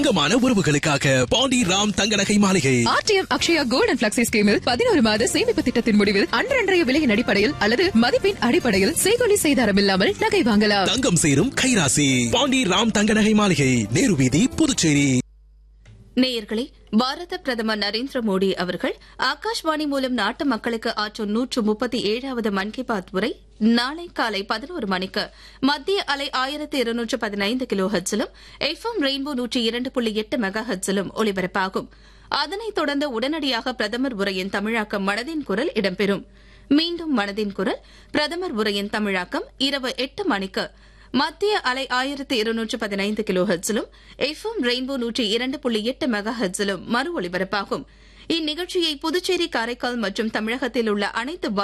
தங்கமான உறவுகளுக்காக பாண்டி ராம் தங்க நகை மாளிகை RTM Akshaya gold and flexi ஸ்கீமில் பதினோரு மாத சேமிப்பு திட்டத்தின் முடிவில் அன்றன்றைய விலையின் அடிப்படையில் அல்லது மதிப்பின் அடிப்படையில் செய்கொலி செய்தாரம் இல்லாமல் நகை வாங்கலாம் தங்கம் சேரும் கைராசி பாண்டி ராம் தங்க நகை மாளிகை நேரு வீதி புதுச்சேரி நேயர்களே பாரத பிரதமர் நரேந்திர மோடி அவர்கள் ஆகாஷ்வாணி மூலம் நாட்டு மக்களுக்கு ஆற்றும் நூற்று முப்பத்தி ஏழாவது மன் கி பாத் உரை நாளை காலை பதினோரு மணிக்கு மத்திய அலை ஆயிரத்து இருநூற்று பதினைந்து கிலோ ஹெட்ஸிலும் எஃப்எம் ரெயின்போ நூற்றி இரண்டு புள்ளி எட்டு மெகா ஹெட்ஸிலும் ஒலிபரப்பாகும் அதனைத் தொடர்ந்து உடனடியாக பிரதமர் உரையின் தமிழாக்கம் மனதின் குரல் இடம்பெறும் மீண்டும் மனதின் குரல் பிரதமர் உரையின் தமிழாக்கம் இரவு எட்டு மணிக்கு மத்திய அலை ஆயிரத்து இருநூற்று பதினைந்து கிலோ ஹெட்ஸிலும் எஃப்எம் ரெயின்போ நூற்றி இரண்டு புள்ளி எட்டு மெகா ஹெட்ஸிலும் மறு ஒலிபரப்பாகும் இந்நிகழ்ச்சியை புதுச்சேரி காரைக்கால் மற்றும் தமிழகத்தில் உள்ள அனைத்து